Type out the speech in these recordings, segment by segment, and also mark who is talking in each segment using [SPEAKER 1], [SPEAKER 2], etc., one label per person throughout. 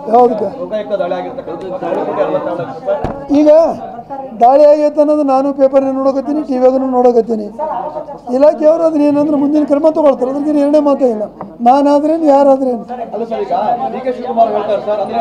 [SPEAKER 1] ಯಾವುದಕ್ಕೆ
[SPEAKER 2] ಲೋಕಾಯುಕ್ತ ದಾಳಿ ಆಗಿರ್ತಕ್ಕಂಥ ಎರಡು ಕೋಟಿ ಅರವತ್ತಾರು ಲಕ್ಷ ರೂಪಾಯಿ
[SPEAKER 1] ಈಗ ದಾಳಿ ಆಗೈತೆ ಅನ್ನೋದು ನಾನು ಪೇಪರ್ನ ನೋಡಕತ್ತೀನಿ ಟಿ ವಿಯಾಗೂ ನೋಡಕತ್ತೀನಿ ಇಲಾಖೆಯವರು ಅದನ್ನ ಏನಂದ್ರೆ ಮುಂದಿನ ಕ್ರಮ ತಗೊಳ್ತಾರೆ ಅದ್ರಿಗೆ ಎರಡನೇ ಮಾತೇ ಇಲ್ಲ ನಾನಾದ್ರೇನು ಯಾರಾದ್ರೇನು
[SPEAKER 2] ಅಲ್ಲ ಸರ್ ಈಗ ಡಿ ಕೆ ಶಿವಕುಮಾರ್ ಹೇಳ್ತಾರೆ ಸರ್ ಅಂದ್ರೆ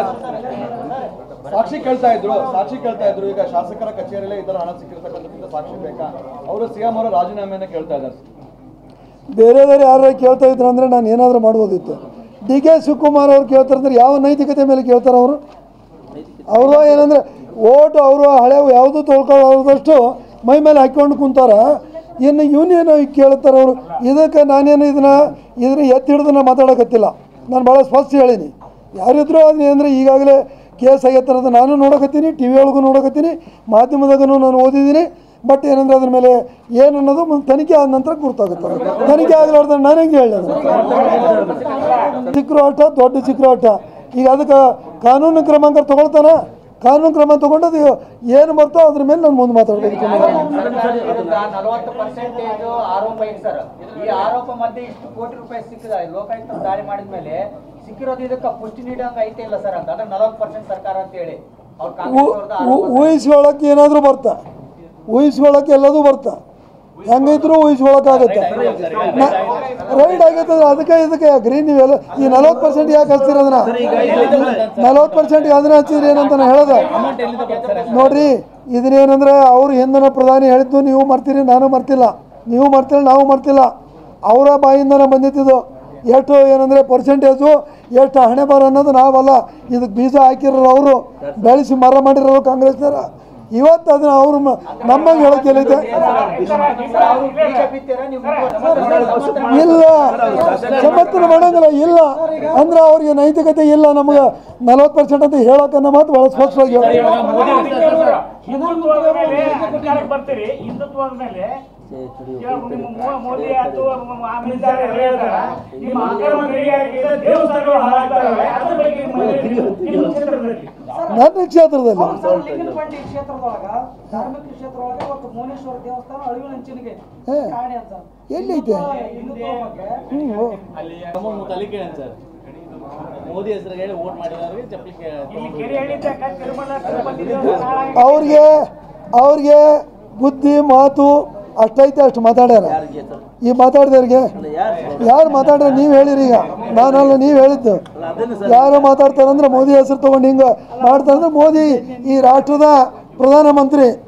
[SPEAKER 2] ಸಾಕ್ಷಿ ಕೇಳ್ತಾ ಇದ್ರು ಸಾಕ್ಷಿ ಕೇಳ್ತಾ ಇದ್ರು ಈಗ ಶಾಸಕರ ಕಚೇರಿಯಲ್ಲೇ ಈ ತರ ಹಣ ಸಿಕ್ಕಿರ್ತಕ್ಕಂಥದ್ದು ಸಾಕ್ಷಿ ಬೇಕಾ ಅವರು ಸಿಎಂ ಅವರ ರಾಜೀನಾಮೆಯನ್ನ ಕೇಳ್ತಾ ಇದ್ದಾರೆ
[SPEAKER 1] ಬೇರೆದವ್ರು ಯಾರು ಕೇಳ್ತಾ ಇದ್ರು ಅಂದರೆ ನಾನು ಏನಾದರೂ ಮಾಡ್ಬೋದಿತ್ತು ಡಿ ಕೆ ಶಿವಕುಮಾರ್ ಅವ್ರು ಕೇಳ್ತಾರೆ ಅಂದ್ರೆ ಯಾವ ನೈತಿಕತೆ ಮೇಲೆ ಕೇಳ್ತಾರೆ ಅವರು ಅವರು ಏನಂದರೆ ಓಟು ಅವರು ಹಳೆವು ಯಾವುದು ತೊಳ್ಕೊಳ್ಳೋದಷ್ಟು ಮೈ ಮೇಲೆ ಹಾಕ್ಕೊಂಡು ಕುಂತಾರ ಇನ್ನು ಇವನೇನು ಕೇಳ್ತಾರೆ ಅವರು ಇದಕ್ಕೆ ನಾನೇನು ಇದನ್ನ ಇದನ್ನ ಎತ್ತಿ ಹಿಡಿದು ನಾನು ಮಾತಾಡಕತ್ತಿಲ್ಲ ನಾನು ಭಾಳ ಸ್ಪಷ್ಟ ಹೇಳೀನಿ ಯಾರಿದ್ರು ಅದು ಅಂದರೆ ಈಗಾಗಲೇ ಕೇಸ್ ಆಗೈತೆ ಅನ್ನೋದು ನಾನು ನೋಡಕತ್ತೀನಿ ಟಿ ವಿ ಒಳಗೂ ನೋಡಕತ್ತೀನಿ ಮಾಧ್ಯಮದಾಗೂ ನಾನು ಓದಿದ್ದೀನಿ ಬಟ್ ಏನಂದ್ರೆ ಅದ್ರ ಮೇಲೆ ಏನು ಅನ್ನೋದು ಮುಂದೆ ತನಿಖೆ ಆದ ನಂತರ ಗುರ್ತಾಗುತ್ತೆ ತನಿಖೆ ಆಗಲಾರ್ದ ನಾನು ಹೆಂಗೆ ಹೇಳಿ ಚಿಕ್ಕರು ಆಟ ದೊಡ್ಡ ಚಿಕ್ಕರು ಆಟ ಈಗ ಅದಕ್ಕೆ ಕಾನೂನು ಕ್ರಮಾಂಕ ತಗೊಳ್ತಾನ ಕಾನೂನು ಕ್ರಮ ತಗೊಂಡು ಏನು ಬರ್ತೋ ಅದ್ರ ಮೇಲೆ ನಾನು ಮುಂದೆ ಮಾತಾಡ್ಬೇಕು
[SPEAKER 3] ನಲವತ್ತು ಪರ್ಸೆಂಟೇಜ್ ಆರೋಪ ಇದೆ ಸರ್ ಈ ಆರೋಪ ಮಧ್ಯೆ ಇಷ್ಟು ಕೋಟಿ ರೂಪಾಯಿ ಸಿಕ್ಕಿದ ಲೋಕಾಯುಕ್ತ ದಾಳಿ ಮಾಡಿದ್ಮೇಲೆ ಸಿಕ್ಕಿರೋದು ಇದಕ್ಕೆ ಪುಷ್ಟಿ ನೀಡಂಗ ಐತೆ ಇಲ್ಲ ಸರ್ ಅಂತ ಅದ್ರ ನಲವತ್ತು ಪರ್ಸೆಂಟ್ ಸರ್ಕಾರ ಅಂತ ಹೇಳಿ ಅವ್ರು ಕಾಂಗ್ರೆಸ್ ಅವ್ರದ್ದು ಆರೋಪ
[SPEAKER 1] ಊಹಿಸ್ಕೊಳಕ್ಕೆ ಏನಾದರೂ ಬರ್ತಾ ಊಹಿಸ್ಕೊಳಕ್ಕೆ ಎಲ್ಲದೂ ಬರ್ತಾ ಹೆಂಗಿದ್ರು ಊಹಿಸ್ಕೊಳಕ್ಕಾಗತ್ತೆ ರೈಡ್ ಆಗೈತೆ ಅಂದ್ರೆ ಅದಕ್ಕೆ ಇದಕ್ಕೆ ಅಗ್ರಿ ನೀವೆಲ್ಲ ಈ ನಲವತ್ತು ಪರ್ಸೆಂಟ್ ಯಾಕೆ ಹಚ್ತೀರ ಅದನ್ನ ನಲವತ್ತು ಪರ್ಸೆಂಟ್ ಅದನ್ನ ಹಚ್ಚಿದ್ರಿ ಏನಂತ ನಾನು ಹೇಳೋದು ನೋಡ್ರಿ ಇದನ್ನೇನಂದ್ರೆ ಅವ್ರು ಹಿಂದಿನ ಪ್ರಧಾನಿ ಹೇಳಿದ್ದು ನೀವು ಮರ್ತೀರಿ ನಾನು ಮರ್ತಿಲ್ಲ ನೀವು ಮರ್ತಿಲ್ಲ ನಾವು ಮರ್ತಿಲ್ಲ ಅವರ ಬಾಯಿಂದನೇ ಬಂದಿದ್ದು ಎಷ್ಟು ಏನಂದರೆ ಪರ್ಸೆಂಟೇಜು ಎಷ್ಟು ಹಣೆ ಬರ ಅನ್ನೋದು ನಾವಲ್ಲ ಇದಕ್ಕೆ ಬೀಜ ಹಾಕಿರೋರು ಅವರು ಬೆಳೆಸಿ ಮರ ಮಾಡಿರೋರು ಕಾಂಗ್ರೆಸ್ನರ ಇವತ್ತು ಅದನ್ನ ಅವರು ನಮ್ಮಂಗೆ ಹೇಳೋಕೆ ಎಲ್ಲೈತೆ
[SPEAKER 3] ಬಿಜೆಪಿ ತೀರ ನೀವು ಸಮರ್ಥನೆ
[SPEAKER 1] ಇಲ್ಲ ಸಮರ್ಥನೆ ಮಾಡಂಗಿಲ್ಲ ಇಲ್ಲ ಅಂದ್ರೆ ಅವ್ರಿಗೆ ನೈತಿಕತೆ ಇಲ್ಲ ನಮಗೆ ನಲವತ್ತು ಪರ್ಸೆಂಟ್ ಅಂತ ಹೇಳೋಕನ್ನ ಮಾತು ಭಾಳ ಸ್ಪಷ್ಟವಾಗಿ ಹೇಳಿ
[SPEAKER 4] ಹಿಂದುತ್ವದ ಮೇಲೆ ಅಧಿಕಾರಕ್ಕೆ ಬರ್ತೀರಿ ಹಿಂದುತ್ವದ ಮೇಲೆ ಇವಾಗ ನಿಮ್ಮ ಮೋ- ಮೋದಿ ಆಯ್ತು ಆಮೇಲೆ ಹೇಳ್ತಾರ ನಿಮ್ಮ ಅಕ್ರಮ ಗಣಿಗಾರಿಕೆಯಿಂದ ದೇವಸ್ಥಾನಗಳು ಹಾಳಾಗ್ತವೆ ಅದ್ರ ಬಗ್ಗೆ ನಿಮ್ಮ ನಿಮ್ಮ ಕ್ಷೇತ್ರದಲ್ಲಿ
[SPEAKER 1] ನನ್ನ ಕ್ಷೇತ್ರದಲ್ಲಿ
[SPEAKER 5] ಲಿಂಗನಪಂಡಿ ಕ್ಷೇತ್ರದೊಳಗ ಧಾರ್ಮಿಕ ಕ್ಷೇತ್ರದೊಳಗ ಇವತ್ತು ಮೌನೇಶ್ವರ ದೇವಸ್ಥಾನ ಅಳಿವಿನಂಚಿನಿಗೆ
[SPEAKER 1] ಹೇ.
[SPEAKER 5] ಕಾಣೆ ಅಂತ
[SPEAKER 1] ಎಲ್ಲೈತೆ
[SPEAKER 5] ಹಿಂದುತ್ವ ಬಗ್ಗೆ
[SPEAKER 1] ಹ್ಞೂ
[SPEAKER 6] ಅಲ್ಲಿ ತಲೆ ಕೇಳಿ ಸರ್ ಮೋದಿ ಹೆಸರಿಗೆ ಹೇಳಿ ವೋಟ್ ಮಾಡಿದವ್ರಿಗೆ ಚಪ್ಪಲಿ
[SPEAKER 4] ಇಲ್ಲಿ ಕೆರೆ ಹೇಳಿದ್ದಾಗ ತಿರುಮಲ ತಿರುಪತಿ ದೇವಸ್ಥಾನ ಹಾಳಾಗಿ
[SPEAKER 1] ಅವ್ರಿಗೆ ಅವ್ರಿಗೆ ಬುದ್ಧಿ ಮಾತು ಅಷ್ಟೈತೆ ಅಷ್ಟು ಮಾತಾಡ್ಯಾರ ಈ ಮಾತಾಡಿದವ್ರಿಗೆ ಯಾರು ಮಾತಾಡ್ಯಾರ ನೀವು ಹೇಳಿರಿ ಈಗ ನಾನಲ್ಲ ನೀವು ಹೇಳಿದ್ದು ಯಾರು ಮಾತಾಡ್ತಾರಂದ್ರೆ ಮೋದಿ ಹೆಸರು ತೊಗೊಂಡು ಹಿಂಗೆ ಮಾಡ್ತಾರಂದ್ರೆ ಮೋದಿ ಈ ರಾಷ್ಟ್ರದ ಪ್ರಧಾನಮಂತ್ರಿ